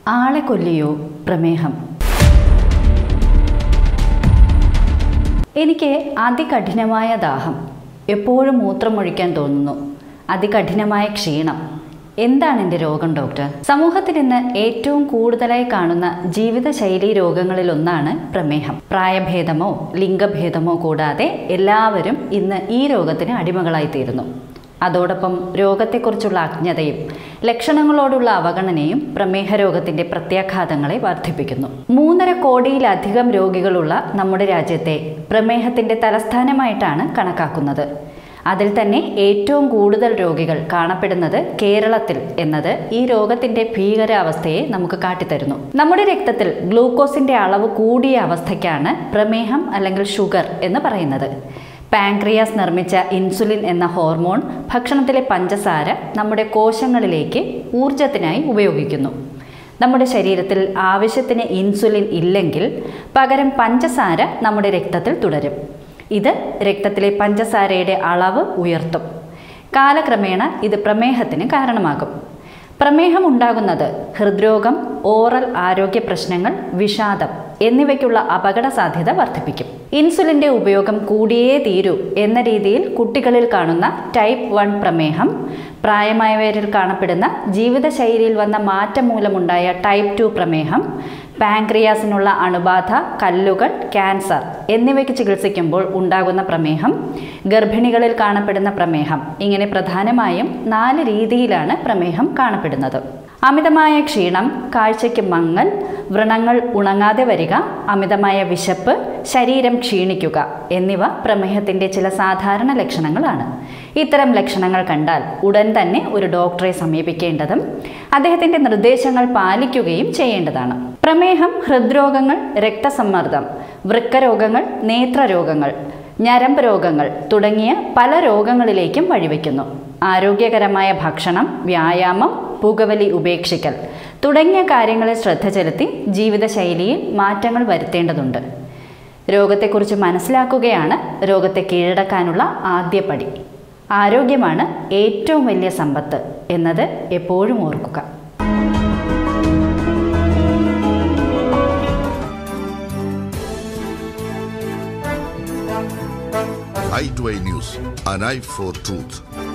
ആളെ കൊല്ലിയോ പ്രമേഹം എനിക്ക് അതികഠിനമായ ദാഹം എപ്പോഴും മൂത്രമൊഴിക്കാൻ തോന്നുന്നു അതികഠിനമായ ക്ഷീണം എന്താണ് എൻ്റെ രോഗം ഡോക്ടർ സമൂഹത്തിൽ ഇന്ന് ഏറ്റവും കൂടുതലായി കാണുന്ന ജീവിതശൈലി രോഗങ്ങളിലൊന്നാണ് പ്രമേഹം പ്രായഭേദമോ ലിംഗഭേദമോ കൂടാതെ എല്ലാവരും ഇന്ന് ഈ രോഗത്തിന് അടിമകളായി തീരുന്നു അതോടൊപ്പം രോഗത്തെക്കുറിച്ചുള്ള അജ്ഞതയും ലക്ഷണങ്ങളോടുള്ള അവഗണനയും പ്രമേഹ രോഗത്തിന്റെ പ്രത്യാഘാതങ്ങളെ വർദ്ധിപ്പിക്കുന്നു മൂന്നര കോടിയിലധികം രോഗികളുള്ള നമ്മുടെ രാജ്യത്തെ പ്രമേഹത്തിന്റെ തലസ്ഥാനമായിട്ടാണ് കണക്കാക്കുന്നത് അതിൽ തന്നെ ഏറ്റവും കൂടുതൽ രോഗികൾ കാണപ്പെടുന്നത് കേരളത്തിൽ എന്നത് ഈ രോഗത്തിന്റെ ഭീകരാവസ്ഥയെ നമുക്ക് കാട്ടിത്തരുന്നു നമ്മുടെ രക്തത്തിൽ ഗ്ലൂക്കോസിന്റെ അളവ് കൂടിയ അവസ്ഥയ്ക്കാണ് പ്രമേഹം അല്ലെങ്കിൽ ഷുഗർ എന്ന് പറയുന്നത് പാൻക്രിയാസ് നിർമ്മിച്ച ഇൻസുലിൻ എന്ന ഹോർമോൺ ഭക്ഷണത്തിലെ പഞ്ചസാര നമ്മുടെ കോശങ്ങളിലേക്ക് ഊർജത്തിനായി ഉപയോഗിക്കുന്നു നമ്മുടെ ശരീരത്തിൽ ആവശ്യത്തിന് ഇൻസുലിൻ ഇല്ലെങ്കിൽ പകരം പഞ്ചസാര നമ്മുടെ രക്തത്തിൽ തുടരും ഇത് രക്തത്തിലെ പഞ്ചസാരയുടെ അളവ് ഉയർത്തും കാലക്രമേണ ഇത് പ്രമേഹത്തിന് കാരണമാകും പ്രമേഹം ഉണ്ടാകുന്നത് ഹൃദ്രോഗം ഓറൽ ആരോഗ്യ പ്രശ്നങ്ങൾ വിഷാദം എന്നിവയ്ക്കുള്ള അപകട സാധ്യത വർദ്ധിപ്പിക്കും ഇൻസുലിൻ്റെ ഉപയോഗം കൂടിയേ തീരൂ എന്ന രീതിയിൽ കുട്ടികളിൽ കാണുന്ന ടൈപ്പ് വൺ പ്രമേഹം പ്രായമായവരിൽ കാണപ്പെടുന്ന ജീവിതശൈലിയിൽ വന്ന മാറ്റം മൂലമുണ്ടായ ടൈപ്പ് ടു പ്രമേഹം പാൻക്രിയാസിനുള്ള അണുബാധ കല്ലുകൾ ക്യാൻസർ എന്നിവയ്ക്ക് ചികിത്സിക്കുമ്പോൾ ഉണ്ടാകുന്ന പ്രമേഹം ഗർഭിണികളിൽ കാണപ്പെടുന്ന പ്രമേഹം ഇങ്ങനെ പ്രധാനമായും നാല് രീതിയിലാണ് പ്രമേഹം കാണപ്പെടുന്നത് അമിതമായ ക്ഷീണം കാഴ്ചയ്ക്ക് മങ്ങൽ വ്രണങ്ങൾ ഉണങ്ങാതെ വരിക അമിതമായ വിശപ്പ് ശരീരം ക്ഷീണിക്കുക എന്നിവ പ്രമേഹത്തിൻ്റെ ചില സാധാരണ ലക്ഷണങ്ങളാണ് ഇത്തരം ലക്ഷണങ്ങൾ കണ്ടാൽ ഉടൻ തന്നെ ഒരു ഡോക്ടറെ സമീപിക്കേണ്ടതും അദ്ദേഹത്തിൻ്റെ നിർദ്ദേശങ്ങൾ പാലിക്കുകയും ചെയ്യേണ്ടതാണ് പ്രമേഹം ഹൃദ്രോഗങ്ങൾ രക്തസമ്മർദ്ദം വൃക്കരോഗങ്ങൾ നേത്രരോഗങ്ങൾ ഞരമ്പ് രോഗങ്ങൾ തുടങ്ങിയ പല രോഗങ്ങളിലേക്കും വഴിവെക്കുന്നു ആരോഗ്യകരമായ ഭക്ഷണം വ്യായാമം പുകവലി ഉപേക്ഷിക്കൽ തുടങ്ങിയ കാര്യങ്ങളിൽ ശ്രദ്ധ ചെലുത്തി ജീവിതശൈലിയിൽ മാറ്റങ്ങൾ വരുത്തേണ്ടതുണ്ട് രോഗത്തെക്കുറിച്ച് മനസ്സിലാക്കുകയാണ് രോഗത്തെ കീഴടക്കാനുള്ള ആദ്യ പടി ആരോഗ്യമാണ് ഏറ്റവും വലിയ സമ്പത്ത് എന്നത് എപ്പോഴും ഓർക്കുക i2i News, an eye for truth.